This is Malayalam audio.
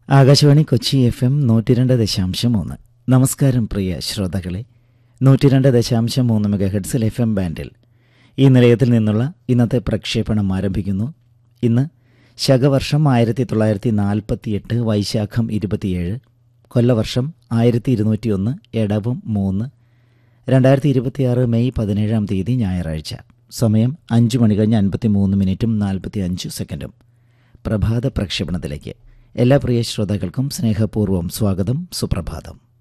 ആകാശവാണി കൊച്ചി എഫ് എം നൂറ്റി രണ്ട് ദശാംശം മൂന്ന് നമസ്കാരം പ്രിയ ശ്രോതാക്കളെ നൂറ്റി രണ്ട് ദശാംശം മൂന്ന് മെഗാ ഹെഡ്സിൽ എഫ് എം ബാൻഡിൽ ഈ നിലയത്തിൽ നിന്നുള്ള ഇന്നത്തെ പ്രക്ഷേപണം ആരംഭിക്കുന്നു ഇന്ന് ശകവർഷം ആയിരത്തി തൊള്ളായിരത്തി നാൽപ്പത്തി എട്ട് വൈശാഖം ഇരുപത്തിയേഴ് കൊല്ലവർഷം ആയിരത്തി ഇരുന്നൂറ്റി ഒന്ന് എടവും മൂന്ന് രണ്ടായിരത്തി ഇരുപത്തിയാറ് മെയ് പതിനേഴാം തീയതി ഞായറാഴ്ച സമയം അഞ്ച് മണി കഴിഞ്ഞ് അൻപത്തി മൂന്ന് മിനിറ്റും നാൽപ്പത്തി അഞ്ച് സെക്കൻഡും പ്രഭാത പ്രക്ഷേപണത്തിലേക്ക് എല്ലാ പ്രിയ ശ്രോതാക്കൾക്കും സ്നേഹപൂർവ്വം സ്വാഗതം സുപ്രഭാതം